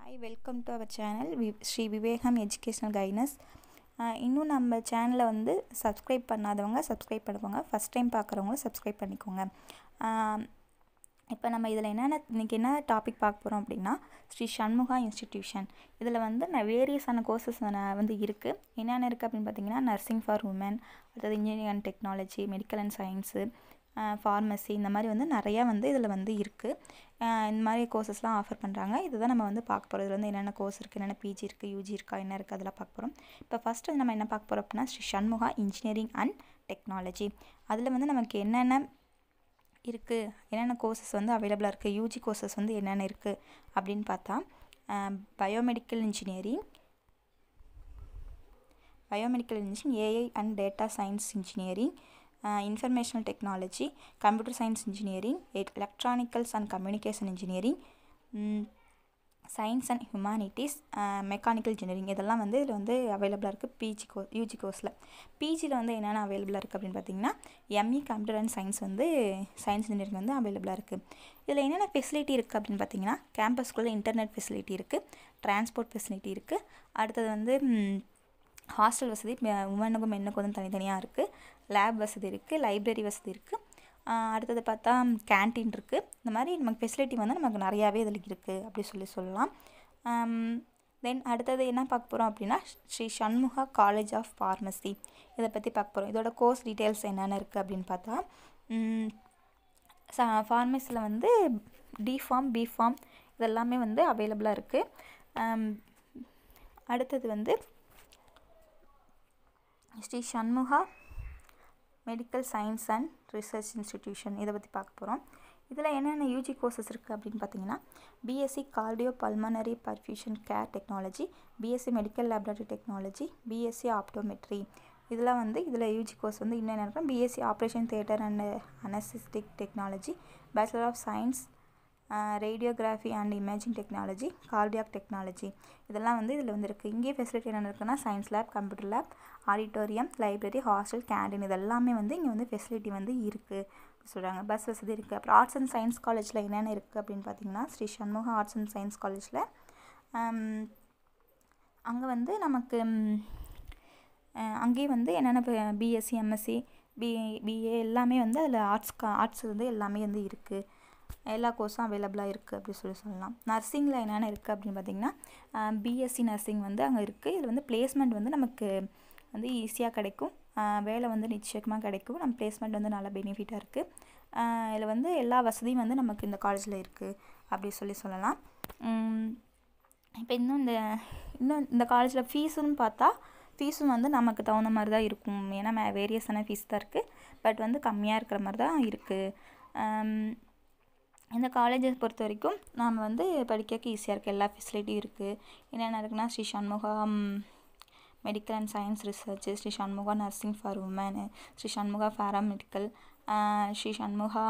hi welcome to our channel V Sri Vivekam educational guidance இன்னும் நம்ம சேனலை வந்து சப்ஸ்கிரைப் பண்ணாதவங்க சப்ஸ்கிரைப் பண்ணிக்கோங்க ஃபஸ்ட் டைம் பார்க்குறவங்களும் சப்ஸ்கிரைப் பண்ணிக்கோங்க இப்போ நம்ம இதில் என்னென்ன இன்றைக்கி என்ன டாபிக் பார்க்க போகிறோம் அப்படின்னா ஸ்ரீ சண்முகா இன்ஸ்டிடியூஷன் இதில் வந்து நான் வேரியஸான கோர்சஸ் வந்து இருக்குது என்னென்ன இருக்குது அப்படின்னு பார்த்தீங்கன்னா நர்சிங் ஃபார் உமன் அடுத்தது engineering and technology medical and science pharmacy இந்த மாதிரி வந்து நிறையா வந்து இதில் வந்து இருக்குது இந்த மாதிரி கோர்சஸ்லாம் ஆஃபர் பண்ணுறாங்க இதுதான் நம்ம வந்து பார்க்க போகிறோம் இதில் வந்து என்னென்ன கோர்ஸ் இருக்குது என்னென்ன பிஜி இருக்குது யூஜி இருக்கா என்ன இருக்குது அதெல்லாம் பார்க்க போகிறோம் இப்போ ஃபஸ்ட்டு நம்ம என்ன பார்க்க போகிறோம் அப்படின்னா Sri Shanmuga engineering and technology அதில் வந்து நமக்கு என்னென்ன இருக்குது என்னென்ன கோர்சஸ் வந்து அவைலபிளாக இருக்குது யூஜி கோர்சஸ் வந்து என்னென்ன இருக்குது அப்படின்னு பார்த்தா biomedical engineering biomedical engineering AI and data science engineering informational technology computer science engineering electronics and communication engineering science and humanities mechanical engineering இதெல்லாம் வந்து இதில் வந்து அவைலபிளாக இருக்குது பிஜி கோ யூஜி கோர்ஸில் பிஜியில் வந்து என்னென்ன அவைலபிளாக இருக்குது அப்படின்னு பார்த்தீங்கன்னா எம்இ கம்ப்யூட்டர் அண்ட் சயின்ஸ் வந்து சயின்ஸ் இன்ஜினியரிங் வந்து அவைலபிளாக இருக்குது இதில் என்னென்ன ஃபெசிலிட்டி இருக்குது அப்படின்னு பார்த்தீங்கன்னா கேம்பஸ்குள்ளே இன்டர்நெட் ஃபெசிலிட்டி இருக்குது டிரான்ஸ்போர்ட் ஃபெசிலிட்டி இருக்குது அடுத்தது வந்து ஹாஸ்டல் வசதி உமனுக்கும் மென்னுக்கும் வந்து தனித்தனியாக இருக்குது லேப் வசதி இருக்குது லைப்ரரி வசதி இருக்குது அடுத்தது பார்த்தா கேன்டீன் இருக்குது இந்த மாதிரி நமக்கு ஃபெசிலிட்டி வந்து நமக்கு நிறையாவே இதில் இருக்குது அப்படி சொல்லி சொல்லலாம் தென் அடுத்தது என்ன பார்க்க போகிறோம் அப்படின்னா Sri Shanmuga college of pharmacy இதை பற்றி பார்க்க போகிறோம் இதோட கோர்ஸ் டீட்டெயில்ஸ் என்னென்ன இருக்குது அப்படின்னு பார்த்தா ஃபார்மஸியில் வந்து டி ஃபார்ம் பி ஃபார்ம் இதெல்லாமே வந்து அவைலபிளாக இருக்குது அடுத்தது வந்து Sri Shanmuga medical science and research institution இதை பற்றி பார்க்க போகிறோம் இதில் என்னென்ன யூஜி கோர்சஸ் இருக்குது அப்படின்னு பார்த்தீங்கன்னா BSc cardio pulmonary perfusion care technology BSc medical laboratory technology BSc optometry இதெல்லாம் வந்து இதில் யூஜி கோர்ஸ் வந்து இன்னும் என்ன BSc operation theatre and anaesthetic technology bachelor of science radiography and imaging technology cardiac technology இதெல்லாம் வந்து இதில் வந்து இருக்குது இங்கே ஃபெசிலிட்டி என்னென்ன இருக்குன்னா science lab computer lab auditorium library hostel canteen இது எல்லாமே வந்து இங்கே வந்து ஃபெசிலிட்டி வந்து இருக்குது சொல்கிறாங்க பஸ் வசதி இருக்குது அப்புறம் ஆர்ட்ஸ் அண்ட் சயின்ஸ் காலேஜில் என்னென்ன இருக்குது அப்படின்னு பார்த்தீங்கன்னா Sri Shanmuga arts and science காலேஜில் அங்கே வந்து நமக்கு அங்கேயே வந்து என்னென்ன பிஎஸ்சி எம்எஸ்சி பி பிஏ எல்லாமே வந்து அதில் ஆர்ட்ஸ் ஆர்ட்ஸ் வந்து எல்லாமே வந்து இருக்குது எல்லா கோர்ஸும் அவைலபிளாக இருக்குது அப்படி சொல்லி சொல்லலாம் நர்சிங்கில் என்னென்ன இருக்குது அப்படின்னு பார்த்தீங்கன்னா பிஎஸ்சி நர்சிங் வந்து அங்கே இருக்குது இதில் வந்து பிளேஸ்மெண்ட் வந்து நமக்கு வந்து ஈஸியாக கிடைக்கும் வேலை வந்து நிச்சயமாக கிடைக்கும் நம்ம பிளேஸ்மெண்ட் வந்து நல்லா பெனிஃபிட்டாக இருக்குது இதில் வந்து எல்லா வசதியும் வந்து நமக்கு இந்த காலேஜில் இருக்குது அப்படி சொல்லி சொல்லலாம் இப்போ இன்னும் இந்த இன்னும் இந்த காலேஜில் ஃபீஸுன்னு பார்த்தா ஃபீஸும் வந்து நமக்கு தகுந்த மாதிரி தான் இருக்கும் ஏன்னா வேரியஸான ஃபீஸ் தான் இருக்குது பட் வந்து கம்மியாக இருக்கிற மாதிரி தான் இருக்குது இந்த காலேஜை பொறுத்த வரைக்கும் நாம் வந்து படிக்க ஈஸியாக இருக்குது எல்லா ஃபெசிலிட்டியும் இருக்குது என்னென்ன இருக்குன்னா Sri Shanmuga medical and science research Sri Shanmuga nursing for women Sri Shanmuga paramedical Sri Shanmuga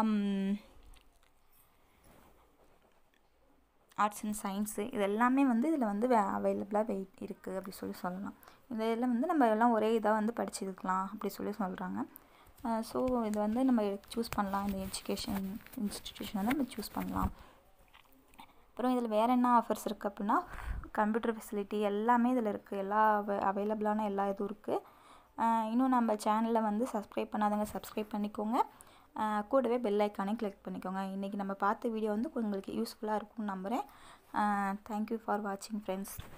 arts and science இது எல்லாமே வந்து இதில் வந்து அவைலபிளாக வெயிட் இருக்குது அப்படி சொல்லி சொல்லலாம் இந்த இதில் வந்து நம்ம எல்லாம் ஒரே இதாக வந்து படிச்சிருக்கலாம் அப்படி சொல்லி சொல்கிறாங்க ஸோ இது வந்து நம்ம சூஸ் பண்ணலாம் இந்த எஜுகேஷன் இன்ஸ்டிடியூஷன் வந்து நம்ம சூஸ் பண்ணலாம் அப்புறம் இதில் வேறு என்ன ஆஃபர்ஸ் இருக்குது அப்படின்னா கம்ப்யூட்டர் ஃபெசிலிட்டி எல்லாமே இதில் இருக்குது எல்லா அவைலபிளான எல்லா இதுவும் இருக்குது இன்னும் நம்ம சேனலில் வந்து சப்ஸ்கிரைப் பண்ணாதவங்க சப்ஸ்கிரைப் பண்ணிக்கோங்க கூடவே பெல் ஐக்கானே கிளிக் பண்ணிக்கோங்க இன்றைக்கி நம்ம பார்த்த வீடியோ வந்து உங்களுக்கு யூஸ்ஃபுல்லாக இருக்கும்னு நம்புகிறேன் தேங்க்யூ ஃபார் வாட்சிங் ஃப்ரெண்ட்ஸ்